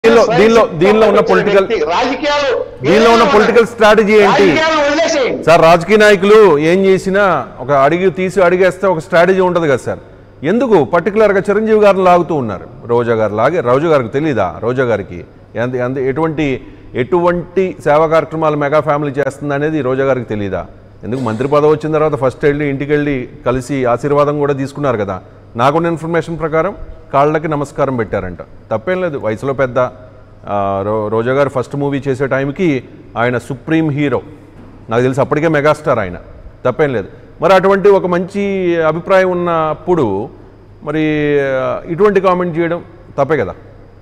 దీనిలో స్వయం దీనిలో శక్తితో దీనిలో ఉన్న వచ్చిన పొలిటికల్ వ్యక్తి. రాజకీయాలు దీనిలో ఉన్న ఏదైనా పొలిటికల్ స్ట్రాటజీ ఏంటి రాజకీయాలను వదిలేసేయండి సార్ రాజకీయ నాయకులు ఏం చేసినా ఒక అడిగి తీసి అడిగేస్తే ఒక స్ట్రాటజీ ఉంటుంది కదా సార్ ఎందుకు పర్టికులర్గా చిరంజీవి గారిని లాగుతూ ఉన్నారు రోజా గారు లాగే రోజా గారికి తెలియదా రోజా గారికి ఎంత ఎంత ఎటువంటి ఎటువంటి సేవా కార్యక్రమాలు మెగా ఫ్యామిలీ చేస్తుంది అనేది రోజా గారికి తెలియదా ఎందుకు మంత్రి పదవి వచ్చిన తర్వాత ఫస్ట్ వెళ్ళి ఇంటికి వెళ్ళి కలిసి ఆశీర్వాదం కూడా తీసుకున్నారు కదా నాకున్న ఇన్ఫర్మేషన్ ప్రకారం కాళ్ళకి నమస్కారం పెట్టారంట తప్పేం లేదు వయసులో పెద్ద ఆ, రో రోజా గారు ఫస్ట్ మూవీ చేసే టైంకి ఆయన సుప్రీం హీరో నాకు తెలిసి అప్పటికే మెగాస్టార్ ఆయన తప్పేం లేదు మరి అటువంటి ఒక మంచి అభిప్రాయం ఉన్నప్పుడు మరి ఆ, ఇటువంటి కామెంట్ చేయడం తప్పే కదా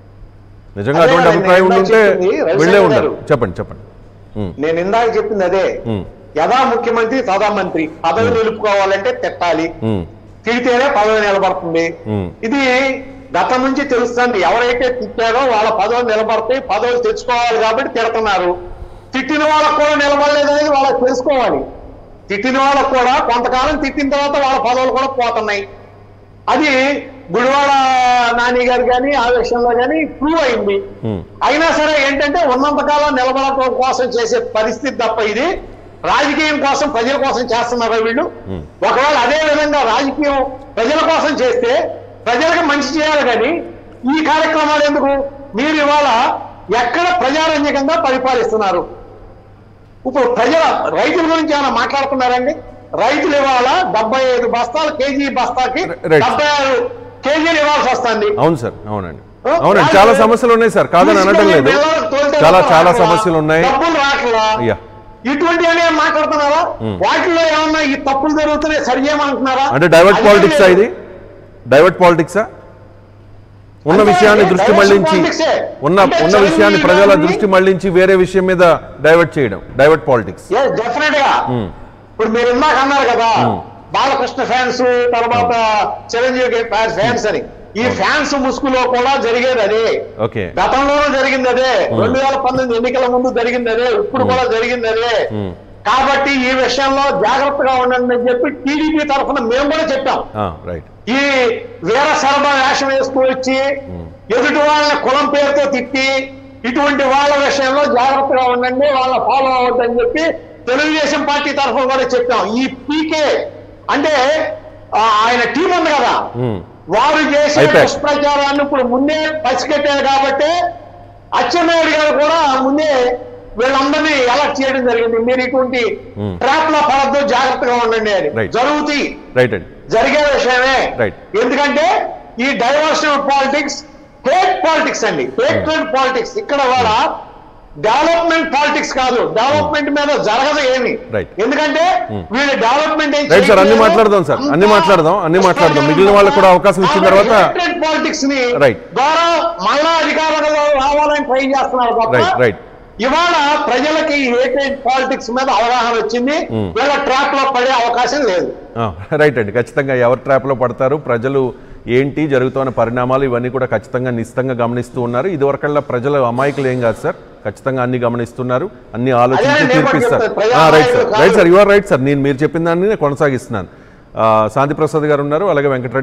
నిజంగా అదే అటువంటి నేను అభిప్రాయం ఇందాక ఉంటే చెప్పింది రవిశంకర్ వెళ్ళే ఉంటారు గారు. చెప్పండి చెప్పండి ఉమ్, నేను ఇందాక చెప్పింది అదే ఉమ్, యథా ముఖ్యమంత్రి సదా మంత్రి పదవి నిలుపుకోవాలంటే తిట్టాలి ఉమ్, తిడితేనే పదవి నిలబడుతుంది ఉమ్. ఇది గతం నుంచి తెలుస్తుంది ఎవరైతే తిట్టారో వాళ్ళ పదవులు నిలబడతాయి పదవులు తెచ్చుకోవాలి కాబట్టి తిడుతున్నారు తిట్టిన వాళ్ళకు కూడా నిలబడలేదు అనేది వాళ్ళకి తెలుసుకోవాలి తిట్టిన వాళ్ళకు కూడా కొంతకాలం తిట్టిన తర్వాత వాళ్ళ పదవులు కూడా పోతున్నాయి అది గుడివాడ నాని గారు కానీ ఆ విషయంలో కానీ ప్రూవ్ అయింది ఉమ్. అయినా సరే ఏంటంటే ఉన్నంతకాలం నిలబడటం కోసం చేసే పరిస్థితి తప్ప ఇది రాజకీయం కోసం ప్రజల కోసం చేస్తున్నారా వీళ్ళు ఒకవేళ అదే విధంగా రాజకీయం ప్రజల కోసం చేస్తే ప్రజలకు మంచి చేయాలి కానీ ఈ కార్యక్రమాలు ఎందుకు మీరు ఇవాళ ఎక్కడ ప్రజారంజకంగా పరిపాలిస్తున్నారు ఇప్పుడు ప్రజల రైతుల గురించి ఏమైనా మాట్లాడుతున్నారండి రైతులు ఇవాళ డెబ్బై ఐదు బస్తాలు కేజీ బస్తాకి Right. డెబ్బై ఆరు కేజీలు ఇవ్వాల్సి వస్తుంది అవును సార్ అవునండి ఓ, అవునండి వాళ్ళు చాలా సమస్యలు ఉన్నాయి సార్ కాదని అనడం లేదు పిల్లలకు తోలితే చాలా తప్ప చాలా రాట్లా, సమస్యలు ఉన్నాయి డబ్బులు రాట్లా అయ్యా ఇటువంటి అనేవి మాట్లాడుతున్నారా వాటిలో ఏమన్నా ఈ తప్పులు జరుగుతున్నాయి సరి చేయమంటున్నారా అంటే డైవర్ట్ అది పాలిటిక్సా లేదు. ఇది డైవర్ట్ పాలిటిక్సా ఉన్న అంటే విషయాన్ని దృష్టి diversion మళ్లించి politics ఏ. ఉన్న అంటే ఉన్న చిరంజీవి విషయాన్ని ప్రజల గారిని- దృష్టి మళ్లించి వేరే విషయం మీద డైవర్ట్ చేయడం డైవర్ట్ పాలిటిక్స్ Yes, definite గా ఇప్పుడు మీరు ఇందాక అన్నారు కదా బాలకృష్ణ ఫ్యాన్స్ తర్వాత చిరంజీవి ఫ్యాన్స్ అని ఈ ఫ్యాన్స్ ముసుగులో కూడా జరిగేది అదే ఓకే గతంలోనూ జరిగింది అదే రెండు వేల పంతొమ్మిది ఎన్నికల ముందు జరిగింది అదే ఇప్పుడు కూడా జరిగింది అదే కాబట్టి ఈ విషయంలో జాగ్రత్తగా ఉండండి అని చెప్పి టీడీపీ తరఫున మేము కూడా చెప్పాం రైట్ ఈ వీర శరభ వేషం వేసుకు వచ్చి ఎదుటి వాళ్ళని కులం పేరుతో తిట్టి ఇటువంటి వాళ్ళ విషయంలో జాగ్రత్తగా ఉండండి వాళ్ళ ఫాలో అవ్వద్దని చెప్పి తెలుగుదేశం పార్టీ తరఫున కూడా చెప్పాం ఈ పీకే అంటే ఆ, ఆయన టీం ఉంది కదా వారు చేసే అయిపోయాక. దుష్ప్రచారాన్ని ఇప్పుడు ముందే పసిగట్టారు కాబట్టి అచ్చెన్నాయుడు గారు కూడా ముందే వీళ్ళందరినీ ఎలక్ట్ చేయడం జరిగింది మీరు ఇటువంటి ట్రాప్ లో పడద్దు జాగ్రత్తగా ఉండండి అని Right. జరుగుతాయి రైట్ అండి జరిగే విషయమే Right. ఎందుకంటే ఈ డైవర్షన్ పాలిటిక్స్ హేట్ పాలిటిక్స్ అండి హేట్రెడ్ పాలిటిక్స్ ఇక్కడ కూడా డెవలప్మెంట్ పాలిటిక్స్ కాదు డెవలప్మెంట్ మీద జరగదు ఏమి Right. ఎందుకంటే వీళ్ళు డెవలప్మెంట్ ఏం రైట్ సార్ అన్ని చేయట్లేదు. మాట్లాడదాం సార్ అన్ని అంతా మాట్లాడదాం అన్ని మాట్లాడదాం మిగిలిన వాళ్ళకి కూడా అవకాశం ఇచ్చిన తర్వాత పాలిటిక్స్ ని Right. ద్వారా మళ్ళా అధికారంలో రావాలని ట్రై చేస్తున్నారు తప్ప Right, right. ఇవాళ ప్రజలకి హేటెడ్ పాలిటిక్స్ మీద అవగాహన వచ్చింది వీళ్ళ ట్రాప్ లో పడే అవకాశం లేదు రైట్ అండి ఖచ్చితంగా ఎవరి ట్రాప్లో పడతారు ప్రజలు ఏంటి జరుగుతున్న పరిణామాలు ఇవన్నీ కూడా ఖచ్చితంగా నిశ్చితంగా గమనిస్తూ ఉన్నారు ఇదివరకల్లా ప్రజల అమాయకులు ఏం కాదు సార్ ఖచ్చితంగా అన్ని గమనిస్తున్నారు అన్ని ఆలోచించి అదే నేను తీర్పిస్తారు చెప్తాను. ప్రజా రైట్ సార్ అమాయకులు రైట్ సార్ కాదు. యువర్ రైట్ సార్ నేను మీరు చెప్పిన దాన్ని నేను కొనసాగిస్తున్నాను ఆ, శాంతి ప్రసాద్ గారు ఉన్నారు అలాగే వెంకటరెడ్డి